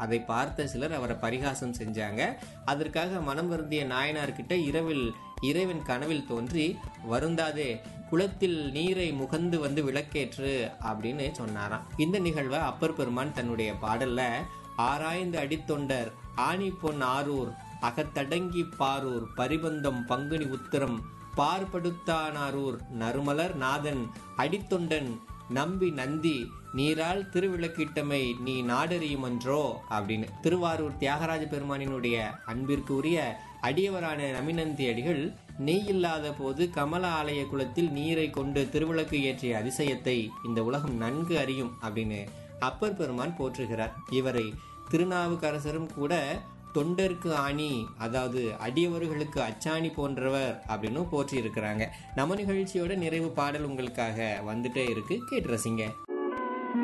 அதை பார்த்த சிலர் அவரை பரிகாசம் செஞ்சாங்க அதற்காக மனம் வருந்திய நாயனார்கிட்ட இரவில் இறைவன் கனவில் தோன்றி வருந்தாதே குளத்தில் நீரை முகந்து வந்து விளக்கேற்று அப்படின்னு சொன்னாராம் இந்த நிகழ்வை அப்பர் பெருமான் தன்னுடைய பாடல்ல ஆராய்ந்து அடித்தொண்டர் ஆணி பொன் ஆரூர் அகத்தடங்கி பாரூர் பரிபந்தம் பங்குனி உத்திரம் பார்படுத்தானாரூர் நறுமலர் நாதன் அடித்தொண்டன் நம்பி நந்தி நீரால் திருவிளக்கிட்டமை நீ நாடறியுமன்றோ அப்படின்னு திருவாரூர் தியாகராஜ பெருமானினுடைய அன்பிற்கு உரிய அடியவரான நமிநந்தி அடிகள் நெய் இல்லாத போது கமல ஆலய குளத்தில் நீரை கொண்டு திருவிளக்கு ஏற்றிய அதிசயத்தை இந்த உலகம் நன்கு அறியும் அப்படின்னு அப்பர் பெருமான் போற்றுகிறார் இவரை திருநாவுக்கரசரும் கூட தொண்டருக்கு ஆணி அதாவது அடியவர்களுக்கு அச்சாணி போன்றவர் அப்படின்னு போற்றி இருக்கிறாங்க நம்ம நிகழ்ச்சியோட நிறைவு பாடல் உங்களுக்காக வந்துட்டே இருக்கு கேட்டு ரசிங்க